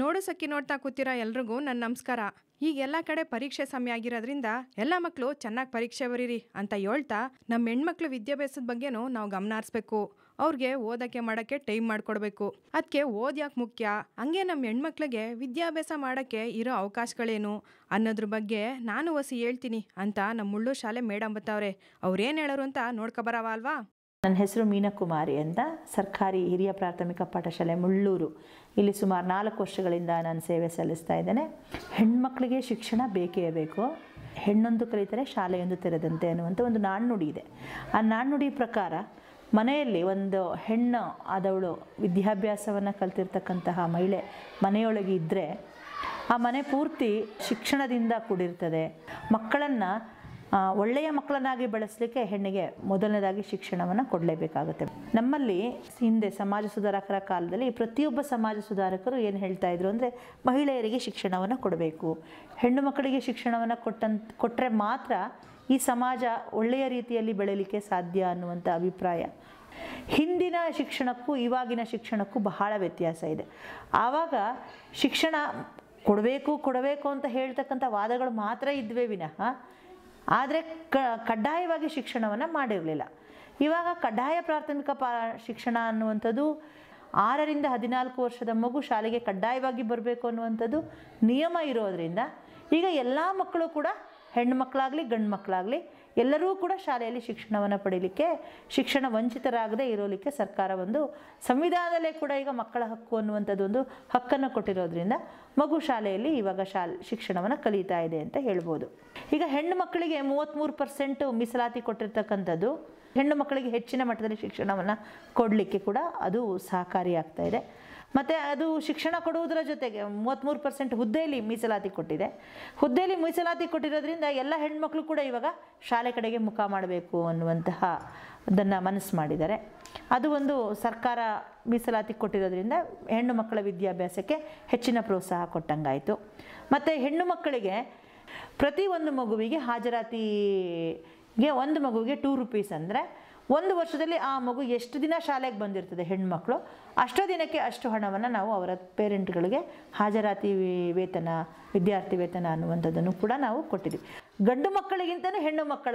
ನೋಡು ಸಕ್ಕಿ ನೋಡ್ತಾ ಕೂತಿರೋ ಎಲ್ರಿಗೂ ನನ್ನ ನಮಸ್ಕಾರ ಈಗ ಎಲ್ಲ ಕಡೆ ಪರೀಕ್ಷೆ ಸಮಯ ಆಗಿರೋದ್ರಿಂದ ಎಲ್ಲ ಮಕ್ಕಳು ಚೆನ್ನಾಗಿ ಪರೀಕ್ಷೆ ಬರೀರಿ ಅಂತ ಹೇಳ್ತಾ ನಮ್ಮ ಹೆಣ್ಮಕ್ಳು ವಿದ್ಯಾಭ್ಯಾಸದ ಬಗ್ಗೆನೂ ನಾವು ಗಮನ ಹರಿಸ್ಬೇಕು ಅವ್ರಿಗೆ ಓದಕ್ಕೆ ಮಾಡೋಕ್ಕೆ ಟೈಮ್ ಮಾಡಿಕೊಡ್ಬೇಕು ಅದಕ್ಕೆ ಓದ್ ಯಾಕೆ ಮುಖ್ಯ ಹಂಗೆ ನಮ್ಮ ಹೆಣ್ಮಕ್ಳಿಗೆ ವಿದ್ಯಾಭ್ಯಾಸ ಮಾಡೋಕ್ಕೆ ಇರೋ ಅವಕಾಶಗಳೇನು ಅನ್ನೋದ್ರ ಬಗ್ಗೆ ನಾನು ಹೊಸಿ ಹೇಳ್ತೀನಿ ಅಂತ ನಮ್ಮ ಮುಳ್ಳು ಶಾಲೆ ಮೇಡಮ್ ಬತ್ತವ್ರೆ ಅವ್ರೇನು ಹೇಳೋರು ಅಂತ ನೋಡ್ಕೊಬರವ ಅಲ್ವಾ ನನ್ನ ಹೆಸರು ಮೀನಾಕುಮಾರಿ ಅಂತ ಸರ್ಕಾರಿ ಹಿರಿಯ ಪ್ರಾಥಮಿಕ ಪಾಠಶಾಲೆ ಮುಳ್ಳೂರು ಇಲ್ಲಿ ಸುಮಾರು ನಾಲ್ಕು ವರ್ಷಗಳಿಂದ ನಾನು ಸೇವೆ ಸಲ್ಲಿಸ್ತಾ ಇದ್ದೇನೆ ಹೆಣ್ಮಕ್ಳಿಗೆ ಶಿಕ್ಷಣ ಬೇಕೇ ಬೇಕು ಹೆಣ್ಣೊಂದು ಕಲಿತರೆ ಶಾಲೆಯೊಂದು ತೆರೆದಂತೆ ಅನ್ನುವಂಥ ಒಂದು ನಾಣ್ಣುಡಿ ಇದೆ ಆ ನಾಣ್ಣುಡಿ ಪ್ರಕಾರ ಮನೆಯಲ್ಲಿ ಒಂದು ಹೆಣ್ಣು ಆದವಳು ವಿದ್ಯಾಭ್ಯಾಸವನ್ನು ಕಲ್ತಿರ್ತಕ್ಕಂತಹ ಮಹಿಳೆ ಮನೆಯೊಳಗೆ ಇದ್ದರೆ ಆ ಮನೆ ಪೂರ್ತಿ ಶಿಕ್ಷಣದಿಂದ ಕೂಡಿರ್ತದೆ ಮಕ್ಕಳನ್ನು ಆ, ಒಳ್ಳೆಯ ಮಕ್ಕಳನ್ನಾಗಿ ಬೆಳೆಸಲಿಕ್ಕೆ ಹೆಣ್ಣಿಗೆ ಮೊದಲನೇದಾಗಿ ಶಿಕ್ಷಣವನ್ನು ಕೊಡಲೇಬೇಕಾಗುತ್ತೆ ನಮ್ಮಲ್ಲಿ ಹಿಂದೆ ಸಮಾಜ ಸುಧಾರಕರ ಕಾಲದಲ್ಲಿ ಪ್ರತಿಯೊಬ್ಬ ಸಮಾಜ ಸುಧಾರಕರು ಏನು ಹೇಳ್ತಾ ಇದ್ರು ಅಂದರೆ ಮಹಿಳೆಯರಿಗೆ ಶಿಕ್ಷಣವನ್ನು ಕೊಡಬೇಕು ಹೆಣ್ಣು ಮಕ್ಕಳಿಗೆ ಶಿಕ್ಷಣವನ್ನು ಕೊಟ್ಟಂತ ಕೊಟ್ಟರೆ ಮಾತ್ರ ಈ ಸಮಾಜ ಒಳ್ಳೆಯ ರೀತಿಯಲ್ಲಿ ಬೆಳೀಲಿಕ್ಕೆ ಸಾಧ್ಯ ಅನ್ನುವಂಥ ಅಭಿಪ್ರಾಯ ಹಿಂದಿನ ಶಿಕ್ಷಣಕ್ಕೂ ಇವಾಗಿನ ಶಿಕ್ಷಣಕ್ಕೂ ಬಹಳ ವ್ಯತ್ಯಾಸ ಇದೆ ಆವಾಗ ಶಿಕ್ಷಣ ಕೊಡಬೇಕು ಕೊಡಬೇಕು ಅಂತ ಹೇಳ್ತಕ್ಕಂಥ ವಾದಗಳು ಮಾತ್ರ ಇದ್ವೇ ವಿನಃ ಆದರೆ ಕ ಕಡ್ಡಾಯವಾಗಿ ಶಿಕ್ಷಣವನ್ನು ಮಾಡಿರಲಿಲ್ಲ ಇವಾಗ ಕಡ್ಡಾಯ ಪ್ರಾಥಮಿಕ ಪಾ ಶಿಕ್ಷಣ ಅನ್ನುವಂಥದ್ದು ಆರರಿಂದ ಹದಿನಾಲ್ಕು ವರ್ಷದ ಮಗು ಶಾಲೆಗೆ ಕಡ್ಡಾಯವಾಗಿ ಬರಬೇಕು ಅನ್ನುವಂಥದ್ದು ನಿಯಮ ಇರೋದರಿಂದ ಈಗ ಎಲ್ಲ ಮಕ್ಕಳು ಕೂಡ ಹೆಣ್ಣು ಮಕ್ಕಳಾಗಲಿ ಗಂಡು ಮಕ್ಕಳಾಗಲಿ ಎಲ್ಲರೂ ಕೂಡ ಶಾಲೆಯಲ್ಲಿ ಶಿಕ್ಷಣವನ್ನು ಪಡೀಲಿಕ್ಕೆ ಶಿಕ್ಷಣ ವಂಚಿತರಾಗದೇ ಇರೋಲಿಕ್ಕೆ ಸರ್ಕಾರ ಒಂದು ಸಂವಿಧಾನದಲ್ಲೇ ಕೂಡ ಈಗ ಮಕ್ಕಳ ಹಕ್ಕು ಅನ್ನುವಂಥದ್ದು ಒಂದು ಹಕ್ಕನ್ನು ಕೊಟ್ಟಿರೋದ್ರಿಂದ ಮಗು ಶಾಲೆಯಲ್ಲಿ ಇವಾಗ ಶಾಲೆ ಶಿಕ್ಷಣವನ್ನು ಕಲಿತಾ ಇದೆ ಅಂತ ಹೇಳ್ಬೋದು ಈಗ ಹೆಣ್ಣು ಮಕ್ಕಳಿಗೆ ಮೂವತ್ತ್ಮೂರು ಪರ್ಸೆಂಟು ಮೀಸಲಾತಿ ಕೊಟ್ಟಿರ್ತಕ್ಕಂಥದ್ದು ಹೆಣ್ಣು ಮಕ್ಕಳಿಗೆ ಹೆಚ್ಚಿನ ಮಟ್ಟದಲ್ಲಿ ಶಿಕ್ಷಣವನ್ನು ಕೊಡಲಿಕ್ಕೆ ಕೂಡ ಅದು ಸಹಕಾರಿಯಾಗ್ತಾ ಇದೆ ಮತ್ತು ಅದು ಶಿಕ್ಷಣ ಕೊಡುವುದರ ಜೊತೆಗೆ ಮೂವತ್ತ್ಮೂರು ಪರ್ಸೆಂಟ್ ಹುದ್ದೆಯಲ್ಲಿ ಮೀಸಲಾತಿ ಕೊಟ್ಟಿದೆ ಹುದ್ದೆಯಲ್ಲಿ ಮೀಸಲಾತಿ ಕೊಟ್ಟಿರೋದ್ರಿಂದ ಎಲ್ಲ ಹೆಣ್ಮಕ್ಳು ಕೂಡ ಇವಾಗ ಶಾಲೆ ಕಡೆಗೆ ಮುಖ ಮಾಡಬೇಕು ಅನ್ನುವಂತಹ ಅದನ್ನು ಮನಸ್ಸು ಮಾಡಿದ್ದಾರೆ ಅದು ಒಂದು ಸರ್ಕಾರ ಮೀಸಲಾತಿ ಕೊಟ್ಟಿರೋದ್ರಿಂದ ಹೆಣ್ಣು ಮಕ್ಕಳ ವಿದ್ಯಾಭ್ಯಾಸಕ್ಕೆ ಹೆಚ್ಚಿನ ಪ್ರೋತ್ಸಾಹ ಕೊಟ್ಟಂಗಾಯಿತು ಮತ್ತು ಹೆಣ್ಣು ಮಕ್ಕಳಿಗೆ ಪ್ರತಿ ಒಂದು ಮಗುವಿಗೆ ಹಾಜರಾತಿಗೆ ಒಂದು ಮಗುವಿಗೆ ಟೂ ರುಪೀಸ್ ಅಂದರೆ ಒಂದು ವರ್ಷದಲ್ಲಿ ಆ ಮಗು ಎಷ್ಟು ದಿನ ಶಾಲೆಗೆ ಬಂದಿರ್ತದೆ ಹೆಣ್ಮಕ್ಳು ಅಷ್ಟೋ ದಿನಕ್ಕೆ ಅಷ್ಟು ಹಣವನ್ನು ನಾವು ಅವರ ಪೇರೆಂಟ್ಗಳಿಗೆ ಹಾಜರಾತಿ ವೇತನ ವಿದ್ಯಾರ್ಥಿ ವೇತನ ಅನ್ನುವಂಥದ್ದನ್ನು ಕೂಡ ನಾವು ಕೊಟ್ಟಿದ್ದೀವಿ ಗಂಡು ಮಕ್ಕಳಿಗಿಂತಲೂ ಹೆಣ್ಣು ಮಕ್ಕಳ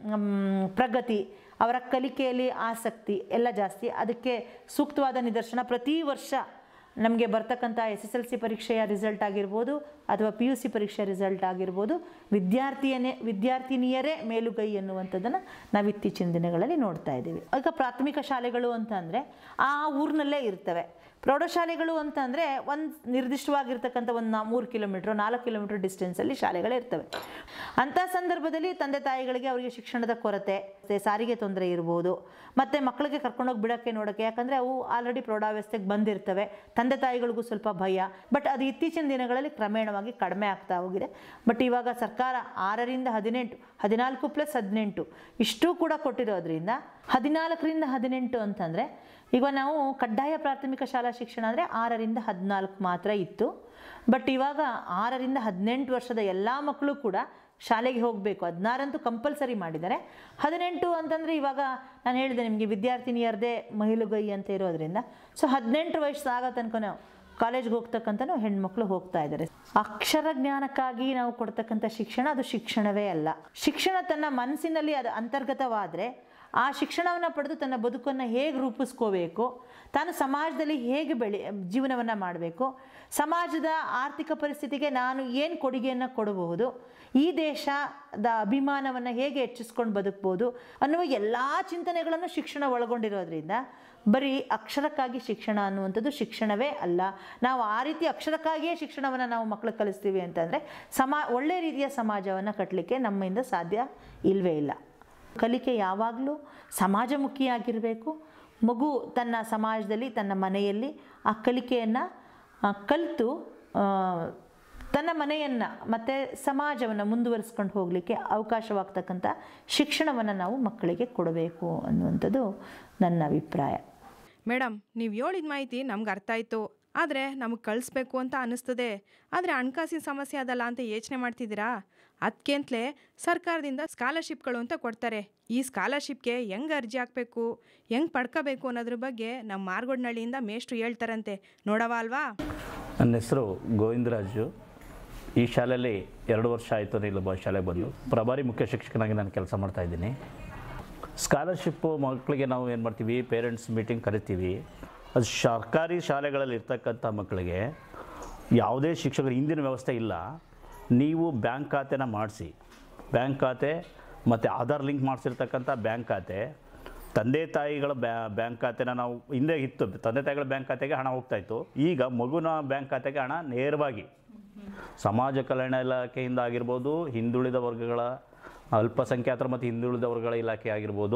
ಮ್, ಪ್ರಗತಿ ಅವರ ಕಲಿಕೆಯಲ್ಲಿ ಆಸಕ್ತಿ ಎಲ್ಲ ಜಾಸ್ತಿ ಅದಕ್ಕೆ ಸೂಕ್ತವಾದ ನಿದರ್ಶನ ಪ್ರತಿ ವರ್ಷ ನಮಗೆ ಬರ್ತಕ್ಕಂಥ ಎಸ್ ಎಸ್ ಎಲ್ ಸಿ ಪರೀಕ್ಷೆಯ ರಿಸಲ್ಟ್ ಆಗಿರ್ಬೋದು ಅಥವಾ ಪಿ ಯು ಸಿ ಪರೀಕ್ಷೆ ರಿಸಲ್ಟ್ ಆಗಿರ್ಬೋದು ವಿದ್ಯಾರ್ಥಿಯನೇ ವಿದ್ಯಾರ್ಥಿನಿಯರೇ ಮೇಲುಗೈ ಎನ್ನುವಂಥದ್ದನ್ನು ನಾವು ಇತ್ತೀಚಿನ ದಿನಗಳಲ್ಲಿ ನೋಡ್ತಾ ಇದ್ದೀವಿ ಈಗ ಪ್ರಾಥಮಿಕ ಶಾಲೆಗಳು ಅಂತ ಅಂದರೆ ಆ ಊರಿನಲ್ಲೇ ಇರ್ತವೆ ಪ್ರೌಢಶಾಲೆಗಳು ಅಂತ ಅಂದರೆ ಒಂದು ನಿರ್ದಿಷ್ಟವಾಗಿರ್ತಕ್ಕಂಥ ಒಂದು ನಾ ಮೂರು ಕಿಲೋಮೀಟ್ರ್ ನಾಲ್ಕು ಕಿಲೋಮೀಟ್ರ್ ಡಿಸ್ಟೆನ್ಸಲ್ಲಿ ಶಾಲೆಗಳಿರ್ತವೆ ಅಂಥ ಸಂದರ್ಭದಲ್ಲಿ ತಂದೆ ತಾಯಿಗಳಿಗೆ ಅವರಿಗೆ ಶಿಕ್ಷಣದ ಕೊರತೆ ಮತ್ತೆ ಸಾರಿಗೆ ತೊಂದರೆ ಇರ್ಬೋದು ಮತ್ತು ಮಕ್ಕಳಿಗೆ ಕರ್ಕೊಂಡೋಗಿ ಬಿಡೋಕ್ಕೆ ನೋಡೋಕ್ಕೆ ಯಾಕಂದರೆ ಅವು ಆಲ್ರೆಡಿ ಪ್ರೌಢಾವಸ್ಥೆಗೆ ಬಂದಿರ್ತವೆ ತಂದೆ ತಾಯಿಗಳಿಗೂ ಸ್ವಲ್ಪ ಭಯ ಬಟ್ ಅದು ಇತ್ತೀಚಿನ ದಿನಗಳಲ್ಲಿ ಕ್ರಮೇಣವಾಗಿ ಕಡಿಮೆ ಆಗ್ತಾ ಹೋಗಿದೆ ಬಟ್ ಇವಾಗ ಸರ್ಕಾರ ಆರರಿಂದ ಹದಿನೆಂಟು ಹದಿನಾಲ್ಕು ಪ್ಲಸ್ ಹದಿನೆಂಟು ಇಷ್ಟೂ ಕೂಡ ಕೊಟ್ಟಿರೋದ್ರಿಂದ ಹದಿನಾಲ್ಕರಿಂದ ಹದಿನೆಂಟು ಅಂತಂದರೆ ಈಗ ನಾವು ಕಡ್ಡಾಯ ಪ್ರಾಥಮಿಕ ಶಾಲಾ ಶಿಕ್ಷಣ ಅಂದರೆ ಆರರಿಂದ ಹದಿನಾಲ್ಕು ಮಾತ್ರ ಇತ್ತು ಬಟ್ ಇವಾಗ ಆರರಿಂದ ಹದಿನೆಂಟು ವರ್ಷದ ಎಲ್ಲ ಮಕ್ಕಳು ಕೂಡ ಶಾಲೆಗೆ ಹೋಗಬೇಕು ಹದಿನಾರಂತೂ ಕಂಪಲ್ಸರಿ ಮಾಡಿದ್ದಾರೆ ಹದಿನೆಂಟು ಅಂತಂದರೆ ಇವಾಗ ನಾನು ಹೇಳಿದೆ ನಿಮಗೆ ವಿದ್ಯಾರ್ಥಿನಿಯರದೇ ಮಹಿಳುಗೈ ಅಂತ ಇರೋದ್ರಿಂದ ಸೊ ಹದಿನೆಂಟು ವಯಸ್ಸು ಆಗೋ ತನಕ ನಾವು ಕಾಲೇಜ್ಗೆ ಹೋಗ್ತಕ್ಕಂಥನೂ ಹೆಣ್ಮಕ್ಳು ಹೋಗ್ತಾ ಇದ್ದಾರೆ ಅಕ್ಷರ ಜ್ಞಾನಕ್ಕಾಗಿ ನಾವು ಕೊಡ್ತಕ್ಕಂಥ ಶಿಕ್ಷಣ ಅದು ಶಿಕ್ಷಣವೇ ಅಲ್ಲ ಶಿಕ್ಷಣ ತನ್ನ ಮನಸ್ಸಿನಲ್ಲಿ ಅದು ಅಂತರ್ಗತವಾದರೆ ಆ ಶಿಕ್ಷಣವನ್ನು ಪಡೆದು ತನ್ನ ಬದುಕನ್ನು ಹೇಗೆ ರೂಪಿಸ್ಕೋಬೇಕು ತಾನು ಸಮಾಜದಲ್ಲಿ ಹೇಗೆ ಬೆಳೆ ಜೀವನವನ್ನು ಮಾಡಬೇಕು ಸಮಾಜದ ಆರ್ಥಿಕ ಪರಿಸ್ಥಿತಿಗೆ ನಾನು ಏನು ಕೊಡುಗೆಯನ್ನು ಕೊಡಬಹುದು ಈ ದೇಶದ ಅಭಿಮಾನವನ್ನು ಹೇಗೆ ಹೆಚ್ಚಿಸ್ಕೊಂಡು ಬದುಕ್ಬೋದು ಅನ್ನುವ ಎಲ್ಲ ಚಿಂತನೆಗಳನ್ನು ಶಿಕ್ಷಣ ಒಳಗೊಂಡಿರೋದ್ರಿಂದ ಬರೀ ಅಕ್ಷರಕ್ಕಾಗಿ ಶಿಕ್ಷಣ ಅನ್ನುವಂಥದ್ದು ಶಿಕ್ಷಣವೇ ಅಲ್ಲ ನಾವು ಆ ರೀತಿ ಅಕ್ಷರಕ್ಕಾಗಿಯೇ ಶಿಕ್ಷಣವನ್ನು ನಾವು ಮಕ್ಕಳಿಗೆ ಕಲಿಸ್ತೀವಿ ಅಂತಂದರೆ ಸಮಾ ಒಳ್ಳೆಯ ರೀತಿಯ ಸಮಾಜವನ್ನು ಕಟ್ಟಲಿಕ್ಕೆ ನಮ್ಮಿಂದ ಸಾಧ್ಯ ಇಲ್ಲವೇ ಇಲ್ಲ ಕಲಿಕೆ ಯಾವಾಗಲೂ ಸಮಾಜಮುಖಿಯಾಗಿರಬೇಕು ಮಗು ತನ್ನ ಸಮಾಜದಲ್ಲಿ ತನ್ನ ಮನೆಯಲ್ಲಿ ಆ ಕಲಿಕೆಯನ್ನು ಕಲಿತು ತನ್ನ ಮನೆಯನ್ನು ಮತ್ತು ಸಮಾಜವನ್ನು ಮುಂದುವರಿಸ್ಕೊಂಡು ಹೋಗಲಿಕ್ಕೆ ಅವಕಾಶವಾಗ್ತಕ್ಕಂಥ ಶಿಕ್ಷಣವನ್ನು ನಾವು ಮಕ್ಕಳಿಗೆ ಕೊಡಬೇಕು ಅನ್ನುವಂಥದ್ದು ನನ್ನ ಅಭಿಪ್ರಾಯ ಮೇಡಮ್ ನೀವು ಹೇಳಿದ ಮಾಹಿತಿ ನಮ್ಗೆ ಅರ್ಥ ಆಯಿತು ಆದರೆ ನಮಗೆ ಕಳಿಸ್ಬೇಕು ಅಂತ ಅನ್ನಿಸ್ತದೆ ಆದರೆ ಹಣಕಾಸಿನ ಸಮಸ್ಯೆ ಅದಲ್ಲ ಅಂತ ಯೋಚನೆ ಮಾಡ್ತಿದ್ದೀರಾ ಅದಕ್ಕೆಂತಲೇ ಸರ್ಕಾರದಿಂದ ಸ್ಕಾಲರ್ಶಿಪ್ಗಳು ಅಂತ ಕೊಡ್ತಾರೆ ಈ ಸ್ಕಾಲರ್ಶಿಪ್ಗೆ ಹೆಂಗೆ ಅರ್ಜಿ ಹಾಕಬೇಕು ಹೆಂಗೆ ಪಡ್ಕೋಬೇಕು ಅನ್ನೋದ್ರ ಬಗ್ಗೆ ನಮ್ಮ ಮಾರ್ಗೋಡ್ನಹಳ್ಳಿಯಿಂದ ಮೇಷ್ಟ್ರು ಹೇಳ್ತಾರಂತೆ ನೋಡವ ಅಲ್ವಾ ನನ್ನ ಹೆಸರು ಗೋವಿಂದರಾಜು ಈ ಶಾಲೆಯಲ್ಲಿ ಎರಡು ವರ್ಷ ಆಯಿತು ನೀಲಬ ಶಾಲೆಗೆ ಬಂದು ಪ್ರಭಾರಿ ಮುಖ್ಯ ಶಿಕ್ಷಕನಾಗಿ ನಾನು ಕೆಲಸ ಮಾಡ್ತಾ ಇದ್ದೀನಿ ಸ್ಕಾಲರ್ಶಿಪ್ಪು ಮಕ್ಕಳಿಗೆ ನಾವು ಏನು ಮಾಡ್ತೀವಿ ಪೇರೆಂಟ್ಸ್ ಮೀಟಿಂಗ್ ಕರಿತೀವಿ ಅದು ಸರ್ಕಾರಿ ಶಾಲೆಗಳಲ್ಲಿ ಇರ್ತಕ್ಕಂಥ ಮಕ್ಕಳಿಗೆ ಯಾವುದೇ ಶಿಕ್ಷಕರು ಹಿಂದಿನ ವ್ಯವಸ್ಥೆ ಇಲ್ಲ ನೀವು ಬ್ಯಾಂಕ್ ಖಾತೆನ ಮಾಡಿಸಿ ಬ್ಯಾಂಕ್ ಖಾತೆ ಮತ್ತು ಆಧಾರ್ ಲಿಂಕ್ ಮಾಡಿಸಿರ್ತಕ್ಕಂಥ ಬ್ಯಾಂಕ್ ಖಾತೆ ತಂದೆ ತಾಯಿಗಳ ಬ್ಯಾ ಬ್ಯಾಂಕ್ ಖಾತೆನ ನಾವು ಹಿಂದೆ ಇತ್ತು ತಂದೆ ತಾಯಿಗಳ ಬ್ಯಾಂಕ್ ಖಾತೆಗೆ ಹಣ ಹೋಗ್ತಾಯಿತ್ತು ಈಗ ಮಗುನ ಬ್ಯಾಂಕ್ ಖಾತೆಗೆ ಹಣ ನೇರವಾಗಿ ಸಮಾಜ ಕಲ್ಯಾಣ ಇಲಾಖೆಯಿಂದ ಆಗಿರ್ಬೋದು ಹಿಂದುಳಿದ ವರ್ಗಗಳ ಅಲ್ಪಸಂಖ್ಯಾತರ ಮತ್ತು ಹಿಂದುಳಿದ ವರ್ಗಗಳ ಇಲಾಖೆ ಆಗಿರ್ಬೋದು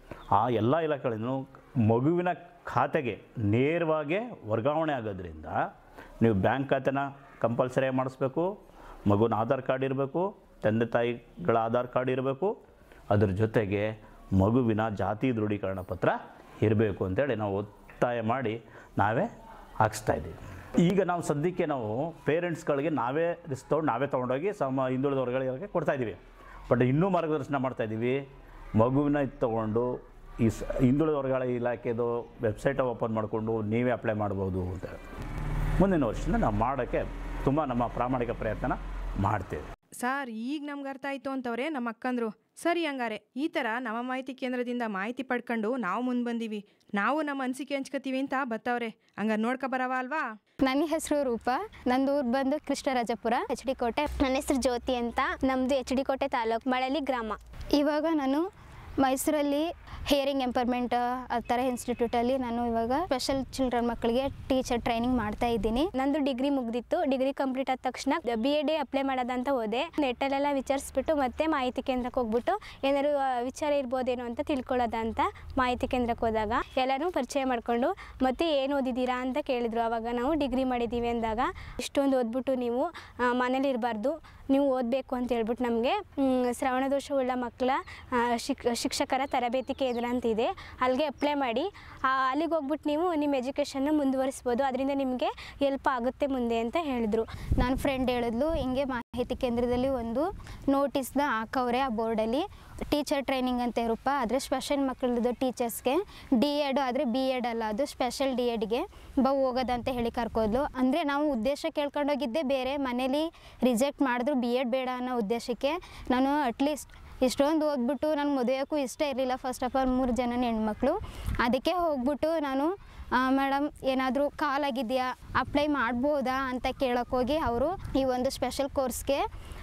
ಆ ಎಲ್ಲ ಇಲಾಖೆಗಳನ್ನು ಮಗುವಿನ ಖಾತೆಗೆ ನೇರವಾಗಿ ವರ್ಗಾವಣೆ ಆಗೋದ್ರಿಂದ ನೀವು ಬ್ಯಾಂಕ್ ಖಾತೆನ ಕಂಪಲ್ಸರಿ ಮಾಡಿಸ್ಬೇಕು ಮಗುನ ಆಧಾರ್ ಕಾರ್ಡ್ ಇರಬೇಕು ತಂದೆ ತಾಯಿಗಳ ಆಧಾರ್ ಕಾರ್ಡ್ ಇರಬೇಕು ಅದ್ರ ಜೊತೆಗೆ ಮಗುವಿನ ಜಾತಿ ದೃಢೀಕರಣ ಪತ್ರ ಇರಬೇಕು ಅಂತೇಳಿ ನಾವು ಒತ್ತಾಯ ಮಾಡಿ ನಾವೇ ಹಾಕ್ಸ್ತಾ ಇದ್ದೀವಿ ಈಗ ನಾವು ಸದ್ಯಕ್ಕೆ ನಾವು ಪೇರೆಂಟ್ಸ್ಗಳಿಗೆ ನಾವೇ ರಿಸ್ಕ್ ತೊಗೊಂಡು ನಾವೇ ತೊಗೊಂಡೋಗಿ ಸಮ ಹಿಂದುಳಿದ ವರ್ಗಗಳಿಗೆ ಕೊಡ್ತಾ ಇದ್ದೀವಿ ಬಟ್ ಇನ್ನೂ ಮಾರ್ಗದರ್ಶನ ಮಾಡ್ತಾ ಇದ್ದೀವಿ ಮಗುವಿನ ಇದು ತೊಗೊಂಡು ಈ ಸ ಹಿಂದುಳಿದ ವರ್ಗಗಳ ಇಲಾಖೆದು ವೆಬ್ಸೈಟ್ ಓಪನ್ ಮಾಡಿಕೊಂಡು ನೀವೇ ಅಪ್ಲೈ ಮಾಡ್ಬೋದು ಅಂತ ಮುಂದಿನ ವರ್ಷದಿಂದ ನಾವು ಮಾಡೋಕ್ಕೆ ತುಂಬ ನಮ್ಮ ಪ್ರಾಮಾಣಿಕ ಪ್ರಯತ್ನ ಮಾಡ್ತೇವೆ ಸರ್ ಈಗ ನಮ್ಗೆ ಅರ್ಥ ಆಯ್ತು ಅಂತವ್ರೆ ನಮ್ಮ ಅಕ್ಕಂದ್ರು ಸರಿ ಹಂಗಾರೆ ಈ ಥರ ನಮ್ಮ ಮಾಹಿತಿ ಕೇಂದ್ರದಿಂದ ಮಾಹಿತಿ ಪಡ್ಕೊಂಡು ನಾವು ಮುಂದೆ ಬಂದೀವಿ ನಾವು ನಮ್ಮ ಅನಿಸಿಕೆ ಹಂಚ್ಕೋತೀವಿ ಅಂತ ಬತ್ತವ್ರೆ ಹಂಗಾರೆ ನೋಡ್ಕೊ ಬರವ ಅಲ್ವಾ ನನ್ನ ಹೆಸರು ರೂಪ ನಂದು ಊರು ಬಂದು ಕೃಷ್ಣರಾಜಪುರ ಎಚ್ ಡಿ ಕೋಟೆ ನನ್ನ ಹೆಸರು ಜ್ಯೋತಿ ಅಂತ ನಮ್ಮದು ಎಚ್ ಡಿ ಕೋಟೆ ತಾಲೂಕು ಮಳಲಿ ಗ್ರಾಮ ಇವಾಗ ನಾನು ಮೈಸೂರಲ್ಲಿ ಹಿಯರಿಂಗ್ ಎಂಪರ್ಮೆಂಟ್ ಆ ಥರ ಇನ್ಸ್ಟಿಟ್ಯೂಟಲ್ಲಿ ನಾನು ಇವಾಗ ಸ್ಪೆಷಲ್ ಚಿಲ್ಡ್ರನ್ ಮಕ್ಕಳಿಗೆ ಟೀಚರ್ ಟ್ರೈನಿಂಗ್ ಮಾಡ್ತಾ ಇದ್ದೀನಿ ನಂದು ಡಿಗ್ರಿ ಮುಗ್ದಿತ್ತು ಡಿಗ್ರಿ ಕಂಪ್ಲೀಟ್ ಆದ ತಕ್ಷಣ ಬಿ ಎಡ್ ಅಪ್ಲೈ ಮಾಡೋದಂತ ಹೋದೆ ನೆಟ್ಟಲ್ಲೆಲ್ಲ ವಿಚಾರಿಸ್ಬಿಟ್ಟು ಮತ್ತೆ ಮಾಹಿತಿ ಕೇಂದ್ರಕ್ಕೆ ಹೋಗ್ಬಿಟ್ಟು ಏನಾದ್ರು ಆ, ವಿಚಾರ ಇರ್ಬೋದೇನೋ ಅಂತ ತಿಳ್ಕೊಳ್ಳೋದಂತ ಮಾಹಿತಿ ಕೇಂದ್ರಕ್ಕೆ ಹೋದಾಗ ಎಲ್ಲರೂ ಪರಿಚಯ ಮಾಡಿಕೊಂಡು ಮತ್ತೆ ಏನು ಓದಿದ್ದೀರಾ ಅಂತ ಕೇಳಿದ್ರು ಅವಾಗ ನಾವು ಡಿಗ್ರಿ ಮಾಡಿದ್ದೀವಿ ಅಂದಾಗ ಇಷ್ಟೊಂದು ಓದ್ಬಿಟ್ಟು ನೀವು ಆ, ಮನೇಲಿ ಇರಬಾರ್ದು ನೀವು ಓದಬೇಕು ಅಂತ ಹೇಳ್ಬಿಟ್ಟು ನಮಗೆ ಶ್ರವಣ ದೋಷವುಳ್ಳ ಮಕ್ಕಳ ಆ, ಶಿಕ್ ಶಿಕ್ಷಕರ ತರಬೇತಿ ಕೇಂದ್ರ ಅಂತ ಇದೆ ಅಲ್ಲಿಗೆ ಅಪ್ಲೈ ಮಾಡಿ ಆ, ಅಲ್ಲಿಗೆ ಹೋಗ್ಬಿಟ್ಟು ನೀವು ನಿಮ್ಮ ಎಜುಕೇಷನ್ನ ಮುಂದುವರಿಸ್ಬೋದು ಅದರಿಂದ ನಿಮಗೆ ಹೆಲ್ಪ್ ಆಗುತ್ತೆ ಮುಂದೆ ಅಂತ ಹೇಳಿದ್ರು ನನ್ನ ಫ್ರೆಂಡ್ ಹೇಳಿದ್ಲು ಹಿಂಗೆ ಮಾಹಿತಿ ಕೇಂದ್ರದಲ್ಲಿ ಒಂದು ನೋಟಿಸ್ನ ಹಾಕವ್ರೆ ಆ ಬೋರ್ಡಲ್ಲಿ ಟೀಚರ್ ಟ್ರೈನಿಂಗ್ ಅಂತ ಇರುಪ್ಪ ಆದರೆ ಸ್ಪೆಷಲ್ ಮಕ್ಕಳದ್ದು ಟೀಚರ್ಸ್ಗೆ ಡಿ ಎಡ್ ಆದರೆ ಬಿ ಎಡ್ ಅಲ್ಲ ಅದು ಸ್ಪೆಷಲ್ ಡಿ ಎಡ್ಗೆ ಬಾ ಹೋಗೋದಂತ ಹೇಳಿ ಕರ್ಕೋದ್ಲು ಅಂದರೆ ನಾವು ಉದ್ದೇಶ ಕೇಳ್ಕೊಂಡೋಗಿದ್ದೆ ಬೇರೆ ಮನೇಲಿ ರಿಜೆಕ್ಟ್ ಮಾಡಿದ್ರು ಬಿ ಎಡ್ ಬೇಡ ಅನ್ನೋ ಉದ್ದೇಶಕ್ಕೆ ನಾನು ಅಟ್ಲೀಸ್ಟ್ ಇಷ್ಟೊಂದು ಓದ್ಬಿಟ್ಟು ನನಗೆ ಮದುವೆಗೂ ಇಷ್ಟ ಇರಲಿಲ್ಲ ಫಸ್ಟ್ ಆಫ್ ಆಲ್ ಮೂರು ಜನ ಹೆಣ್ಮಕ್ಳು ಅದಕ್ಕೆ ಹೋಗ್ಬಿಟ್ಟು ನಾನು ಮೇಡಮ್ ಏನಾದರೂ ಕಾಲ್ ಆಗಿದೆಯಾ ಅಪ್ಲೈ ಮಾಡ್ಬೋದಾ ಅಂತ ಕೇಳೋಕ್ಕೋಗಿ ಅವರು ಈ ಒಂದು ಸ್ಪೆಷಲ್ ಕೋರ್ಸ್ಗೆ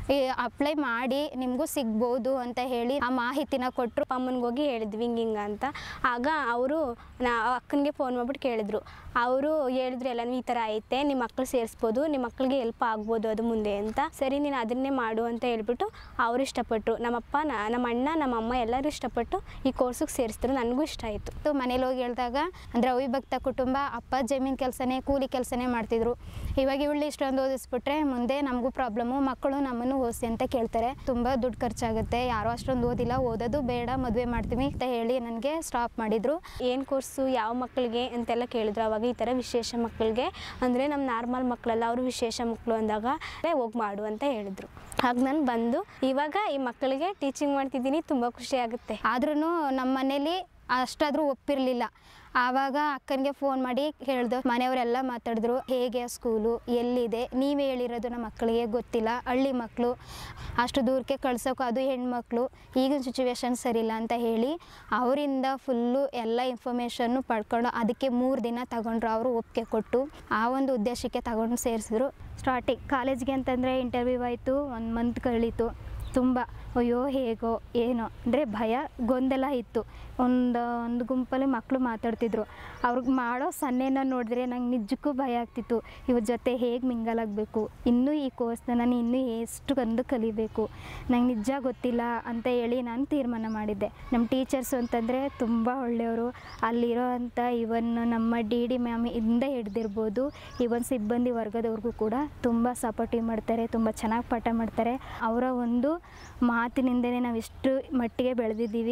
ಅಪ್ಲೈ ಮಾಡಿ ನಿಮಗೂ ಸಿಗ್ಬೋದು ಅಂತ ಹೇಳಿ ಆ ಮಾಹಿತಿನ ಕೊಟ್ಟರು ಅಮ್ಮನಿಗೆ ಹೋಗಿ ಹೇಳಿದ್ವಿ ಹಿಂಗೆ ಹಿಂಗೆ ಅಂತ ಆಗ ಅವರು ನಾ ಅಕ್ಕನಿಗೆ ಫೋನ್ ಮಾಡ್ಬಿಟ್ಟು ಕೇಳಿದ್ರು ಅವರು ಹೇಳಿದ್ರು ಎಲ್ಲ ಈ ಥರ ಐತೆ ನಿಮ್ಮ ಮಕ್ಳು ಸೇರಿಸ್ಬೋದು ನಿಮ್ಮ ಮಕ್ಕಳಿಗೆ ಹೆಲ್ಪ್ ಆಗ್ಬೋದು ಅದು ಮುಂದೆ ಅಂತ ಸರಿ ನೀನು ಅದನ್ನೇ ಮಾಡು ಅಂತ ಹೇಳ್ಬಿಟ್ಟು ಅವರು ಇಷ್ಟಪಟ್ಟರು ನಮ್ಮಪ್ಪ ನ- ನಮ್ಮ ಅಣ್ಣ ನಮ್ಮ ಅಮ್ಮ ಎಲ್ಲರೂ ಇಷ್ಟಪಟ್ಟು ಈ ಕೋರ್ಸಿಗೆ ಸೇರಿಸಿದ್ರು ನನಗೂ ಇಷ್ಟ ಆಯಿತು ಮನೇಲಿ ಹೋಗಿ ಹೇಳಿದಾಗ ಅಂದರೆ ಅವಿಭಕ್ತ ಕುಟುಂಬ ಅಪ್ಪ ಜಮೀನು ಕೆಲಸನೇ ಕೂಲಿ ಕೆಲಸನೇ ಮಾಡ್ತಿದ್ರು ಇವಾಗ ಇವಳು ಇಷ್ಟೊಂದು ಓದಿಸ್ಬಿಟ್ರೆ ಮುಂದೆ ನಮಗೂ ಪ್ರಾಬ್ಲಮ್ಮು ಮಕ್ಕಳು ನಮ್ಮನ್ನು ಓದಿಸಿ ಅಂತ ಕೇಳ್ತಾರೆ ತುಂಬ ದುಡ್ಡು ಖರ್ಚಾಗುತ್ತೆ ಯಾರೋ ಅಷ್ಟೊಂದು ಓದಿಲ್ಲ ಓದೋದು ಬೇಡ ಮದುವೆ ಮಾಡ್ತೀವಿ ಅಂತ ಹೇಳಿ ನನಗೆ ಸ್ಟಾಪ್ ಮಾಡಿದರು ಏನು ಕೋರ್ಸು ಯಾವ ಮಕ್ಕಳಿಗೆ ಅಂತೆಲ್ಲ ಕೇಳಿದ್ರು ಅವಾಗ ಈ ಥರ ವಿಶೇಷ ಮಕ್ಕಳಿಗೆ ಅಂದರೆ ನಮ್ಮ ನಾರ್ಮಲ್ ಮಕ್ಕಳಲ್ಲ ಅವರು ವಿಶೇಷ ಮಕ್ಕಳು ಅಂದಾಗ ಹೋಗಿ ಮಾಡು ಅಂತ ಹೇಳಿದ್ರು ಆಗ ನಾನು ಬಂದು ಇವಾಗ ಈ ಮಕ್ಕಳಿಗೆ ಟೀಚಿಂಗ್ ಮಾಡ್ತಿದ್ದೀನಿ ತುಂಬ ಖುಷಿ ಆಗುತ್ತೆ ಆದ್ರೂ ನಮ್ಮ ಮನೇಲಿ ಅಷ್ಟಾದರೂ ಒಪ್ಪಿರಲಿಲ್ಲ ಆವಾಗ ಅಕ್ಕನಿಗೆ ಫೋನ್ ಮಾಡಿ ಹೇಳ್ದು ಮನೆಯವರೆಲ್ಲ ಮಾತಾಡಿದ್ರು ಹೇಗೆ ಸ್ಕೂಲು ಎಲ್ಲಿದೆ ನೀವೇ ಹೇಳಿರೋದು ನಮ್ಮ ಮಕ್ಕಳಿಗೆ ಗೊತ್ತಿಲ್ಲ ಹಳ್ಳಿ ಮಕ್ಕಳು ಅಷ್ಟು ದೂರಕ್ಕೆ ಕಳ್ಸೋಕೆ ಅದು ಹೆಣ್ಮಕ್ಳು ಈಗಿನ ಸಿಚುವೇಶನ್ ಸರಿಯಿಲ್ಲ ಅಂತ ಹೇಳಿ ಅವರಿಂದ ಫುಲ್ಲು ಎಲ್ಲ ಇನ್ಫಾರ್ಮೇಷನ್ನು ಪಡ್ಕೊಂಡು ಅದಕ್ಕೆ ಮೂರು ದಿನ ತಗೊಂಡ್ರು ಅವರು ಒಪ್ಪಿಗೆ ಕೊಟ್ಟು ಆ ಒಂದು ಉದ್ದೇಶಕ್ಕೆ ತಗೊಂಡು ಸೇರಿಸಿದ್ರು ಸ್ಟಾರ್ಟಿಂಗ್ ಕಾಲೇಜ್ಗೆ ಅಂತಂದರೆ ಇಂಟರ್ವ್ಯೂ ಆಯಿತು ಒಂದು ಮಂತ್ ಕಳೀತು ತುಂಬ ಅಯ್ಯೋ ಹೇಗೋ ಏನೋ ಅಂದರೆ ಭಯ ಗೊಂದಲ ಇತ್ತು ಒಂದು ಒಂದು ಗುಂಪಲ್ಲಿ ಮಕ್ಕಳು ಮಾತಾಡ್ತಿದ್ರು ಅವ್ರಿಗೆ ಮಾಡೋ ಸನ್ನೆನ ನೋಡಿದ್ರೆ ನಂಗೆ ನಿಜಕ್ಕೂ ಭಯ ಆಗ್ತಿತ್ತು ಇವ್ರ ಜೊತೆ ಹೇಗೆ ಮಿಂಗಲ್ ಆಗಬೇಕು ಇನ್ನೂ ಈ ಕೋರ್ಸ್ನ ನಾನು ಇನ್ನೂ ಎಷ್ಟು ಕಂದು ಕಲಿಬೇಕು ನಂಗೆ ನಿಜ ಗೊತ್ತಿಲ್ಲ ಅಂತ ಹೇಳಿ ನಾನು ತೀರ್ಮಾನ ಮಾಡಿದ್ದೆ ನಮ್ಮ ಟೀಚರ್ಸು ಅಂತಂದರೆ ತುಂಬ ಒಳ್ಳೆಯವರು ಅಲ್ಲಿರೋ ಅಂಥ ಇವನ್ ನಮ್ಮ ಡಿ ಡಿ ಮ್ಯಾಮ್ ಇಂದ ಹಿಡ್ದಿರ್ಬೋದು ಇವನ್ ಸಿಬ್ಬಂದಿ ವರ್ಗದವ್ರಿಗೂ ಕೂಡ ತುಂಬ ಸಪೋರ್ಟಿವ್ ಮಾಡ್ತಾರೆ ತುಂಬ ಚೆನ್ನಾಗಿ ಪಾಠ ಮಾಡ್ತಾರೆ ಅವರ ಒಂದು ಮಾತಿನಿಂದಲೇ ನಾವು ಇಷ್ಟು ಮಟ್ಟಿಗೆ ಬೆಳೆದಿದ್ದೀವಿ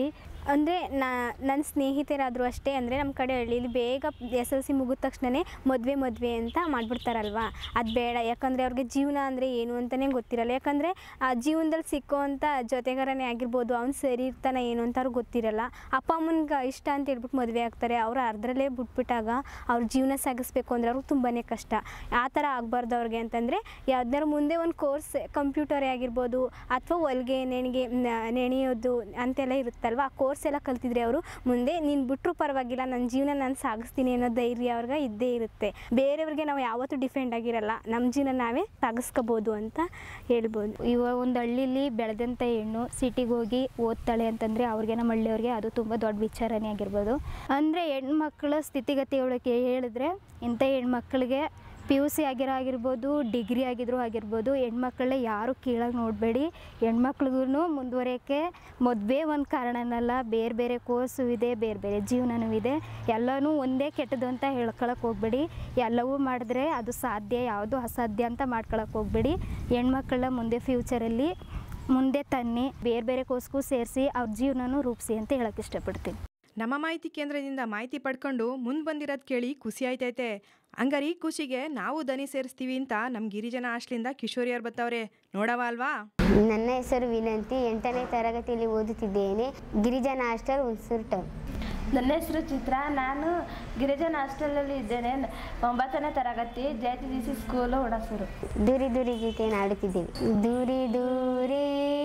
ಅಂದರೆ ನನ್ನ ಸ್ನೇಹಿತರಾದರೂ ಅಷ್ಟೇ ಅಂದರೆ ನಮ್ಮ ಕಡೆ ಹಳ್ಳಿಲಿ ಬೇಗ ಎಸ್ ಎಲ್ ಸಿ ಮುಗಿದ ತಕ್ಷಣವೇ ಮದುವೆ ಮದುವೆ ಅಂತ ಮಾಡಿಬಿಡ್ತಾರಲ್ವಾ ಅದು ಬೇಡ ಯಾಕಂದರೆ ಅವ್ರಿಗೆ ಜೀವನ ಅಂದರೆ ಏನು ಅಂತಲೇ ಗೊತ್ತಿರಲ್ಲ ಯಾಕಂದರೆ ಆ ಜೀವನದಲ್ಲಿ ಸಿಕ್ಕುವಂಥ ಜೊತೆಗಾರನೇ ಆಗಿರ್ಬೋದು ಅವ್ನು ಸರಿ ಇರ್ತಾನೆ ಏನು ಅಂತ ಅವ್ರಿಗೆ ಗೊತ್ತಿರಲ್ಲ ಅಪ್ಪ ಅಮ್ಮನಿಗೆ ಇಷ್ಟ ಅಂತ ಹೇಳ್ಬಿಟ್ಟು ಮದುವೆ ಆಗ್ತಾರೆ ಅವ್ರು ಅರ್ಧರಲ್ಲೇ ಬಿಟ್ಬಿಟ್ಟಾಗ ಅವ್ರ ಜೀವನ ಸಾಗಿಸ್ಬೇಕು ಅಂದರೆ ಅವ್ರಿಗೆ ತುಂಬಾ ಕಷ್ಟ ಆ ಥರ ಆಗಬಾರ್ದು ಅವ್ರಿಗೆ ಅಂತಂದರೆ ಯಾವ್ದಾರು ಮುಂದೆ ಒಂದು ಕೋರ್ಸ್ ಕಂಪ್ಯೂಟರೇ ಆಗಿರ್ಬೋದು ಅಥವಾ ಹೊಲ್ಗೆ ನೇಣಿಗೆ ನ- ನೆನೆಯೋದು ಅಂತೆಲ್ಲ ಇರುತ್ತಲ್ವ ಆ ಕೋರ್ಸ್ ಎಲ್ಲ ಕಲ್ತಿದ್ರೆ ಅವರು ಮುಂದೆ ನೀನು ಬಿಟ್ಟರು ಪರವಾಗಿಲ್ಲ ನನ್ನ ಜೀವನ ನಾನು ಸಾಗಿಸ್ತೀನಿ ಅನ್ನೋ ಧೈರ್ಯ ಅವ್ರಿಗೆ ಇದ್ದೇ ಇರುತ್ತೆ ಬೇರೆಯವ್ರಿಗೆ ನಾವು ಯಾವತ್ತೂ ಡಿಫೆಂಡ್ ಆಗಿರಲ್ಲ ನಮ್ಮ ಜೀವನ ನಾವೇ ಸಾಗಿಸ್ಕೋಬೋದು ಅಂತ ಹೇಳ್ಬೋದು ಇವಾಗ ಒಂದು ಹಳ್ಳಿಲಿ ಬೆಳೆದಂಥ ಹೆಣ್ಣು ಸಿಟಿಗೆ ಹೋಗಿ ಓದ್ತಾಳೆ ಅಂತಂದರೆ ಅವ್ರಿಗೆ ನಮ್ಮ ಹಳ್ಳಿಯವ್ರಿಗೆ ಅದು ತುಂಬ ದೊಡ್ಡ ವಿಚಾರನೇ ಆಗಿರ್ಬೋದು ಅಂದರೆ ಹೆಣ್ಮಕ್ಳ ಸ್ಥಿತಿಗತಿ ಹೇಳೋಕ್ಕೆ ಹೇಳಿದ್ರೆ ಇಂಥ ಹೆಣ್ಮಕ್ಳಿಗೆ ಪಿ ಯು ಸಿ ಆಗಿರೋ ಆಗಿರ್ಬೋದು ಡಿಗ್ರಿ ಆಗಿದ್ರು ಆಗಿರ್ಬೋದು ಹೆಣ್ಮಕ್ಳನ್ನ ಯಾರು ಕೀಳಾಗಿ ನೋಡಬೇಡಿ ಹೆಣ್ಮಕ್ಳಿಗೂ ಮುಂದುವರಿಯೋಕ್ಕೆ ಮದುವೆ ಒಂದು ಕಾರಣನಲ್ಲ ಬೇರೆ ಬೇರೆ ಕೋರ್ಸು ಇದೆ ಬೇರೆ ಬೇರೆ ಜೀವನನೂ ಇದೆ ಎಲ್ಲನೂ ಒಂದೇ ಕೆಟ್ಟದ್ದು ಅಂತ ಹೇಳ್ಕೊಳಕ್ಕೆ ಹೋಗ್ಬೇಡಿ ಎಲ್ಲವೂ ಮಾಡಿದ್ರೆ ಅದು ಸಾಧ್ಯ ಯಾವುದು ಅಸಾಧ್ಯ ಅಂತ ಮಾಡ್ಕೊಳಕ್ಕೆ ಹೋಗ್ಬೇಡಿ ಹೆಣ್ಮಕ್ಳನ್ನ ಮುಂದೆ ಫ್ಯೂಚರಲ್ಲಿ ಮುಂದೆ ತನ್ನಿ ಬೇರೆ ಬೇರೆ ಕೋರ್ಸ್ಗೂ ಸೇರಿಸಿ ಅವ್ರ ಜೀವನನೂ ರೂಪಿಸಿ ಅಂತ ಹೇಳಕ್ಕೆ ಇಷ್ಟಪಡ್ತೀನಿ ನಮ್ಮ ಮಾಹಿತಿ ಕೇಂದ್ರದಿಂದ ಮಾಹಿತಿ ಪಡ್ಕೊಂಡು ಮುಂದೆ ಬಂದಿರೋದು ಕೇಳಿ ಖುಷಿ ಆಯ್ತೈತೆ ಹಂಗಾರೆ ಈ ಖುಷಿಗೆ ನಾವು ದನಿ ಸೇರಿಸ್ತೀವಿ ಅಂತ ನಮ್ಮ ಗಿರಿಜನ ಹಾಸ್ಟ್ಲಿಂದ ಕಿಶೋರಿಯವ್ರು ಬತ್ತವ್ರೆ ನೋಡವ ಅಲ್ವಾ ನನ್ನ ಹೆಸರು ವಿನಂತಿ ಎಂಟನೇ ತರಗತಿಯಲ್ಲಿ ಓದುತ್ತಿದ್ದೇನೆ ಗಿರಿಜನ ಹಾಸ್ಟೆಲ್ ಹುಣಸೂರು ಟೌನ್ ನನ್ನ ಹೆಸರು ಚಿತ್ರ ನಾನು ಗಿರಿಜನ ಹಾಸ್ಟೆಲಲ್ಲಿ ಇದ್ದೇನೆ ಒಂಬತ್ತನೇ ತರಗತಿ ಜಯತಿ ಡಿ ಸಿ ಸ್ಕೂಲು ಹುಣಸೂರು ದೂರಿ ದೂರಿ ಗೀತೆಯನ್ನು ಆಡುತ್ತಿದ್ದೇವೆ ದೂರಿ ದೂರಿ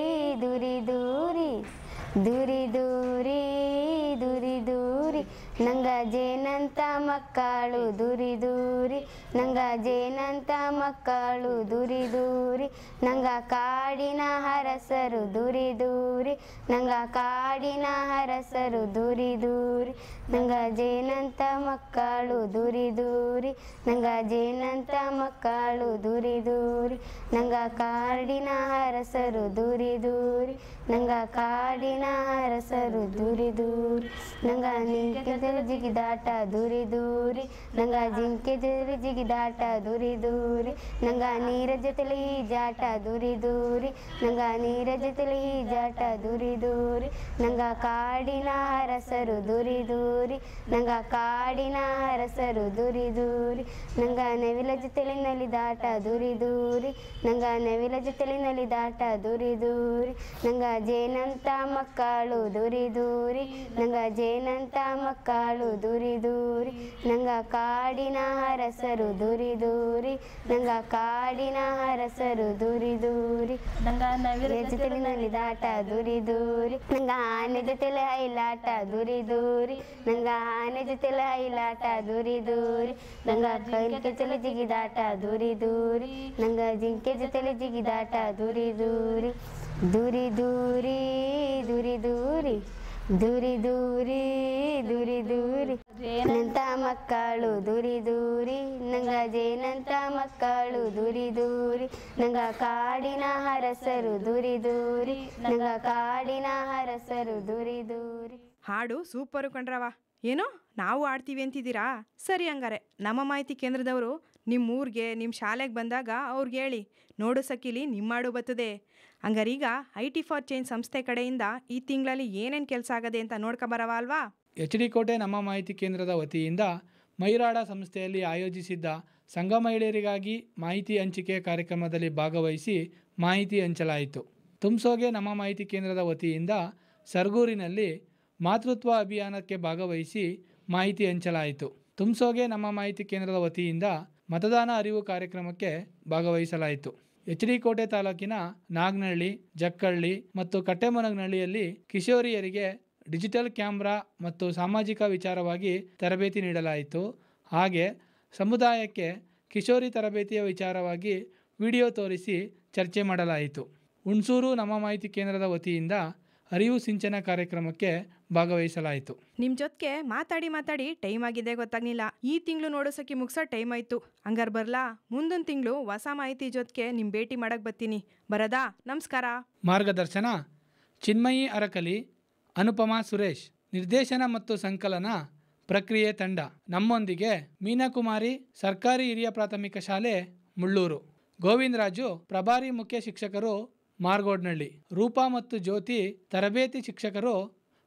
ದೂರಿ ದೂರಿ ದೂರಿ ದೂರಿ ದೂರಿ ದೂರಿ ನಂಗ ಜೇನಂತ ಮಕ್ಕಳು ದೂರಿ ದೂರಿ ನಂಗ ಜೇನಂತ ಮಕ್ಕಳು ದೂರಿ ದೂರಿ ನಂಗ ಕಾಡಿನ ಹರಸರು ದೂರಿ ದೂರಿ ನಂಗ ಕಾಡಿನ ಹರಸರು ದೂರಿ ದೂರಿ ನಂಗ ಜೇನಂತ ಮಕ್ಕಳು ದೂರಿ ದೂರಿ ನಂಗ ಜೇನಂತ ಮಕ್ಕಳು ದೂರಿ ದೂರಿ ನಂಗ ಕಾಡಿನ ಹರಸರು ದೂರಿ ದೂರಿ ನಂಗ ಕಾಡಿನ ಹರಸರು ದೂರಿ ದೂರಿ ನಂಗ ನಿಂಕೆ ಜಿಗಿದಾಟ ದೂರಿ ದೂರಿ ನಂಗ ಜಿಂಕೆ ಜೊತೆ ಜಿಗಿದಾಟ ದೂರಿ ದೂರಿ ನಂಗ ನೀರ ಜೊತೆಲಿ ಜಾಟ ದೂರಿ ದೂರಿ ನಂಗ ನೀರ ಜೊತೆಲಿ ಜಾಟ ದೂರಿ ದೂರಿ ನಂಗ ಕಾಡಿನ ಹರಸರು ದೂರಿ ದೂರಿ ನಂಗ ಕಾಡಿನ ಹರಸರು ದೂರಿ ದೂರಿ ನಂಗ ನವಿಲ ಜೊತೆಲಿ ನಲಿದಾಟ ದೂರಿ ದೂರಿ ನಂಗ ನವಿಲ ಜೊತೆಲಿ ನಲಿದಾಟ ದೂರಿ ದೂರಿ ನಂಗ ಜೇನಂತ ಮಕ್ಕಳು ದೂರಿ ದೂರಿ ನಂಗ ಜೇನಂತ ಮಕ್ಕಳು ದೂರಿ ದೂರಿ ನಂಗ ಕಾಡಿನ ಹರಸರು ದೂರಿ ದೂರಿ ನಂಗ ಕಾಡಿನ ಹರಸರು ದೂರಿ ದೂರಿ ನಂಗ ನವಿಲ ಜೊತೆಲಿ ನಲಿದಾಟ ದೂರಿ ದೂರಿ ನಂಗ ಆನೆ ಜೊತೆಲೆ ಹೈಲಾಟ ದೂರಿ ದೂರಿ ನಂಗ ಆನೆ ಜೊತೆಲೆ ಹೈಲಾಟ ದೂರಿ ದೂರಿ ನಂಗ ಜಿಂಕೆ ಜೊತೆಲೆ ಜಿಗಿದಾಟ ದೂರಿ ದೂರಿ ನಂಗ ಜಿಂಕೆ ಜೊತೆಲೆ ಜಿಗಿದಾಟ ದೂರಿ ದೂರಿ ದೂರಿ ದೂರಿ ದೂರಿ ದೂರಿ ದೂರಿ ದೂರಿ ದೂರಿ ದೂರಿ ನಂತ ಮಕ್ಕಳು ದೂರಿ ದೂರಿ ನಂಗ ಜೇನಂತ ಮಕ್ಕಳು ದೂರಿ ದೂರಿ ನಂಗ ಕಾಡಿನ ಹರಸರು ದೂರಿ ದೂರಿ ನಂಗ ಕಾಡಿನ ಹರಸರು ದೂರಿ ದೂರಿ ಹಾಡು ಸೂಪರು ಕಣ್ರವ ಏನೋ ನಾವು ಆಡ್ತೀವಿ ಅಂತಿದ್ದೀರಾ ಸರಿ ಹಂಗಾರೆ ನಮ್ಮ ಮಾಹಿತಿ ಕೇಂದ್ರದವರು ನಿಮ್ಮ ಊರಿಗೆ ನಿಮ್ಮ ಶಾಲೆಗೆ ಬಂದಾಗ ಅವ್ರಿಗೆ ಹೇಳಿ ನೋಡು ಸಕಿಲಿ ನಿಮ್ಮಾಡು ಬರ್ತದೆ ಹಂಗಾರೀಗ ಐ ಟಿ ಫಾರ್ ಚೇಂಜ್ ಸಂಸ್ಥೆ ಕಡೆಯಿಂದ ಈ ತಿಂಗಳಲ್ಲಿ ಏನೇನು ಕೆಲಸ ಆಗದೆ ಅಂತ ನೋಡ್ಕೊಬರವ ಅಲ್ವಾ ಎಚ್ ಡಿ ಕೋಟೆ ನಮ್ಮ ಮಾಹಿತಿ ಕೇಂದ್ರದ ವತಿಯಿಂದ ಮೈರಾಡ ಸಂಸ್ಥೆಯಲ್ಲಿ ಆಯೋಜಿಸಿದ್ದ ಸಂಘ ಮಹಿಳೆಯರಿಗಾಗಿ ಮಾಹಿತಿ ಹಂಚಿಕೆ ಕಾರ್ಯಕ್ರಮದಲ್ಲಿ ಭಾಗವಹಿಸಿ ಮಾಹಿತಿ ಹಂಚಲಾಯಿತು ತುಮ್ಸೋಗೆ ನಮ್ಮ ಮಾಹಿತಿ ಕೇಂದ್ರದ ವತಿಯಿಂದ ಸರ್ಗೂರಿನಲ್ಲಿ ಮಾತೃತ್ವ ಅಭಿಯಾನಕ್ಕೆ ಭಾಗವಹಿಸಿ ಮಾಹಿತಿ ಹಂಚಲಾಯಿತು ತುಮ್ಸೋಗೆ ನಮ್ಮ ಮಾಹಿತಿ ಕೇಂದ್ರದ ವತಿಯಿಂದ ಮತದಾನ ಅರಿವು ಕಾರ್ಯಕ್ರಮಕ್ಕೆ ಭಾಗವಹಿಸಲಾಯಿತು ಎಚ್ ಡಿ ಕೋಟೆ ತಾಲೂಕಿನ ನಾಗ್ನಹಳ್ಳಿ ಜಕ್ಕಳ್ಳಿ ಮತ್ತು ಕಟ್ಟೆಮನಗ್ನಹಳ್ಳಿಯಲ್ಲಿ ಕಿಶೋರಿಯರಿಗೆ ಡಿಜಿಟಲ್ ಕ್ಯಾಮ್ರಾ ಮತ್ತು ಸಾಮಾಜಿಕ ವಿಚಾರವಾಗಿ ತರಬೇತಿ ನೀಡಲಾಯಿತು ಹಾಗೆ ಸಮುದಾಯಕ್ಕೆ ಕಿಶೋರಿ ತರಬೇತಿಯ ವಿಚಾರವಾಗಿ ವಿಡಿಯೋ ತೋರಿಸಿ ಚರ್ಚೆ ಮಾಡಲಾಯಿತು ಹುಣಸೂರು ನಮ್ಮ ಮಾಹಿತಿ ಕೇಂದ್ರದ ವತಿಯಿಂದ ಅರಿವು ಸಿಂಚನ ಕಾರ್ಯಕ್ರಮಕ್ಕೆ ಭಾಗವಹಿಸಲಾಯಿತು ನಿಮ್ಮ ಜೊತೆಗೆ ಮಾತಾಡಿ ಮಾತಾಡಿ ಟೈಮ್ ಆಗಿದೆ ಗೊತ್ತಾಗ್ಲಿಲ್ಲ ಈ ತಿಂಗಳು ನೋಡೋಸಕ್ಕೆ ಮುಗ್ಸೋ ಟೈಮ್ ಆಯಿತು ಹಂಗಾರೆ ಬರಲಾ ಮುಂದಿನ ತಿಂಗಳು ಹೊಸ ಮಾಹಿತಿ ಜೊತೆಗೆ ನಿಮ್ಮ ಭೇಟಿ ಮಾಡಕ್ಕೆ ಬರ್ತೀನಿ ಬರದಾ ನಮಸ್ಕಾರ ಮಾರ್ಗದರ್ಶನ ಚಿನ್ಮಯಿ ಅರಕಲಿ ಅನುಪಮಾ ಸುರೇಶ್ ನಿರ್ದೇಶನ ಮತ್ತು ಸಂಕಲನ ಪ್ರಕ್ರಿಯೆ ತಂಡ ನಮ್ಮೊಂದಿಗೆ ಮೀನಾಕುಮಾರಿ ಸರ್ಕಾರಿ ಹಿರಿಯ ಪ್ರಾಥಮಿಕ ಶಾಲೆ ಮುಳ್ಳೂರು ಗೋವಿಂದರಾಜು ಪ್ರಭಾರಿ ಮುಖ್ಯ ಶಿಕ್ಷಕರು ಮಾರ್ಗೋಡ್ನಳ್ಳಿ ರೂಪಾ ಮತ್ತು ಜ್ಯೋತಿ ತರಬೇತಿ ಶಿಕ್ಷಕರು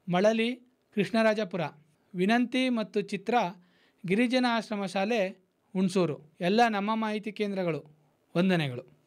ಮಳಲಿ ಕೃಷ್ಣರಾಜಪುರ ವಿನಂತಿ ಮತ್ತು ಚಿತ್ರ ಗಿರಿಜನ ಆಶ್ರಮ ಶಾಲೆ ಹುಣಸೂರು ಎಲ್ಲ ನಮ್ಮ ಮಾಹಿತಿ ಕೇಂದ್ರಗಳು ವಂದನೆಗಳು